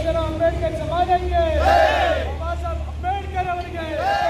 ಜನ ಅಂಬೇಡ್ಕರ್ ಸಮಾಜಕ್ಕೆ ಬಾಬಾ ಸಾಹೇಬ್ ಅಂಬೇಡ್ಕರ್ ಅವರಿಗೆ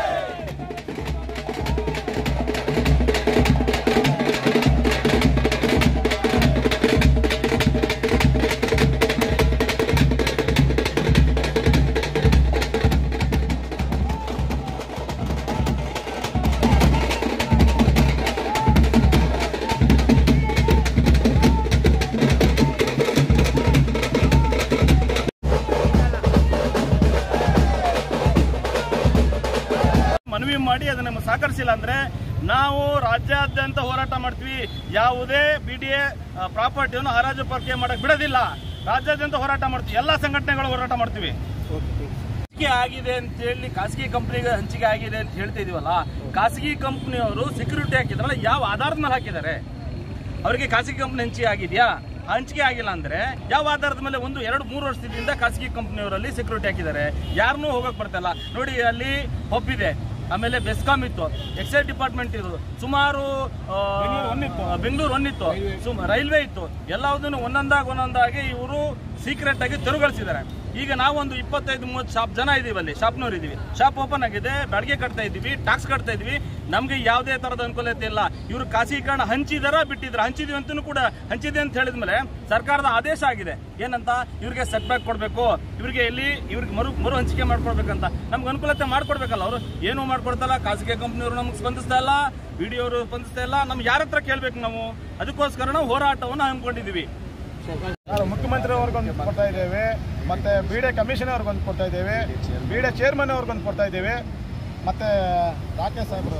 ಮನವಿ ಮಾಡಿ ಅದನ್ನ ಸಹಕರಿಸಿಲ್ಲ ಅಂದ್ರೆ ನಾವು ರಾಜ್ಯಾದ್ಯಂತ ಹೋರಾಟ ಮಾಡ್ತೀವಿ ಯಾವುದೇ ಬಿ ಡಿ ಎ ಪ್ರಾಪರ್ಟಿಯನ್ನು ಹರಾಜು ಪ್ರಕ್ರಿಯೆ ಮಾಡಕ್ ಬಿಡೋದಿಲ್ಲ ರಾಜ್ಯಾದ್ಯಂತ ಹೋರಾಟ ಮಾಡ್ತೀವಿ ಎಲ್ಲಾ ಸಂಘಟನೆಗಳು ಹೋರಾಟ ಮಾಡ್ತೀವಿ ಹಂಚಿಕೆ ಆಗಿದೆ ಅಂತ ಹೇಳಿ ಖಾಸಗಿ ಕಂಪನಿಗೆ ಹಂಚಿಕೆ ಆಗಿದೆ ಅಂತ ಹೇಳ್ತಾ ಇದೀವಲ್ಲ ಖಾಸಗಿ ಕಂಪನಿಯವರು ಸೆಕ್ಯೂರಿಟಿ ಹಾಕಿದ್ರಲ್ಲ ಯಾವ ಆಧಾರದ ಮೇಲೆ ಹಾಕಿದ್ದಾರೆ ಅವರಿಗೆ ಖಾಸಗಿ ಕಂಪನಿ ಹಂಚಿಕೆ ಆಗಿದೆಯಾ ಹಂಚಿಕೆ ಆಗಿಲ್ಲ ಅಂದ್ರೆ ಯಾವ ಆಧಾರದ ಮೇಲೆ ಒಂದು ಎರಡು ಮೂರು ವರ್ಷದಿಂದ ಖಾಸಗಿ ಕಂಪನಿಯವರಲ್ಲಿ ಸೆಕ್ಯೂರಿಟಿ ಹಾಕಿದ್ದಾರೆ ಯಾರನ್ನೂ ಹೋಗಕ್ ಬರ್ತಿಲ್ಲ ನೋಡಿ ಅಲ್ಲಿ ಪಬ್ ಇದೆ ಆಮೇಲೆ ಬೆಸ್ಕಾಂ ಇತ್ತು ಎಕ್ಸೈಸ್ ಡಿಪಾರ್ಟ್ಮೆಂಟ್ ಇರೋದು ಸುಮಾರು ಆ, ಬೆಂಗಳೂರು ಒನ್ ಇತ್ತು ಸುಮ್- ರೈಲ್ವೆ ಇತ್ತು ಎಲ್ಲದನ್ನು ಒಂದೊಂದಾಗಿ ಒಂದೊಂದಾಗಿ ಇವರು ಸೀಕ್ರೆಟ್ ಆಗಿ ತೆರವುಗೊಳಿಸಿದ್ದಾರೆ ಈಗ ನಾವೊಂದು ಇಪ್ಪತ್ತೈದು ಮೂವತ್ತು ಶಾಪ್ ಜನ ಇದೀವಿ ಅಲ್ಲಿ ಶಾಪ್ನವ್ರು ಇದೀವಿ ಶಾಪ್ ಓಪನ್ ಆಗಿದೆ ಬಾಡಿಗೆ ಕಟ್ತಾ ಇದೀವಿ ಟ್ಯಾಕ್ಸ್ ಕಟ್ತಾ ಇದೀವಿ ನಮ್ಗೆ ಯಾವುದೇ ತರದ ಅನುಕೂಲತೆ ಇಲ್ಲ ಇವರು ಖಾಸಗೀಕರಣ ಹಂಚಿದಾರ ಬಿಟ್ಟಿದ್ರ ಹಂಚಿದೀವಿ ಅಂತೂ ಕೂಡ ಹಂಚಿದೆ ಅಂತ ಹೇಳಿದ್ಮೇಲೆ ಸರ್ಕಾರದ ಆದೇಶ ಆಗಿದೆ ಏನಂತ ಇವ್ರಿಗೆ ಸೆಟ್ ಬ್ಯಾಕ್ ಕೊಡಬೇಕು ಇವ್ರಿಗೆ ಎಲ್ಲಿ ಇವ್ರಿಗೆ ಮರು ಮರು ಹಂಚಿಕೆ ಮಾಡ್ಕೊಡ್ಬೇಕಂತ ನಮ್ಗೆ ಅನುಕೂಲತೆ ಮಾಡ್ಕೊಡ್ಬೇಕಲ್ಲ ಅವರು ಏನು ಮಾಡ್ಕೊಡ್ತಲ್ಲ ಖಾಸಗಿ ಕಂಪ್ನಿಯವರು ನಮ್ಗೆ ಸ್ಪಂದಿಸ್ತಾ ಇಲ್ಲ ವಿಡಿಯೋರು ಸ್ಪಂದಿಸ್ತಾ ಇಲ್ಲ ನಮ್ಗೆ ಯಾರ ಹತ್ರ ಕೇಳ್ಬೇಕು ನಾವು ಅದಕ್ಕೋಸ್ಕರ ನಾವು ಹೋರಾಟವನ್ನು ಹಮ್ಮಿಕೊಂಡಿದೀವಿ ನಾವು ಮುಖ್ಯಮಂತ್ರಿ ಅವ್ರಿಗೊಂದು ಕೊಡ್ತಾ ಇದ್ದೇವೆ ಮತ್ತೆ ಬಿ ಡಿ ಕಮಿಷನರ್ ಅವ್ರಿಗೊಂದು ಕೊಡ್ತಾ ಇದ್ದೇವೆ ಬಿ ಡಿ ಚೇರ್ಮನ್ ಅವ್ರಿಗೊಂದು ಕೊಡ್ತಾ ಇದ್ದೇವೆ ಮತ್ತೆ ರಾಕೇಶ್ ಸಾಹೇಬರು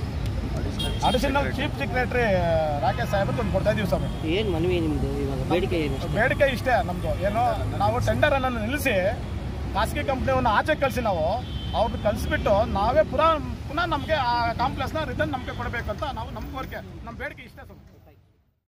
ಅಡಿಷನಲ್ ಚೀಫ್ ಸೆಕ್ರೆಟರಿ ರಾಕೇಶ್ ಸಾಹೇಬ್ರಿಗೆ ಒಂದು ಕೊಡ್ತಾ ಇದೀವಿ ಸ್ವಾಮಿ ಏನ್ ಮನವಿ ನಿಮ್ದು ಇವಾಗ ಬೇಡಿಕೆ ಏನು ಬೇಡಿಕೆ ಇಷ್ಟೇ ನಮ್ದು ಏನು ನಾವು ಟೆಂಡರ್ ಅನ್ನು ನಿಲ್ಲಿಸಿ ಖಾಸಗಿ ಕಂಪ್ನಿಯನ್ನ ಆಚೆ ಕಳಿಸಿ ನಾವು ಅವ್ರನ್ನ ಕಳಿಸ್ಬಿಟ್ಟು ನಾವೇ ಪುನಃ ಪುನಃ ನಮಗೆ ಆ ಕಾಂಪ್ಲೆಕ್ಸ್ನ ರಿಟರ್ನ್ ನಮಗೆ ಕೊಡಬೇಕು ಅಂತ ನಾವು ನಮ್ಮ ಕೋರಿಕೆ ನಮ್ಮ ಬೇಡಿಕೆ ಇಷ್ಟೇ ಸ್ವಾಮಿ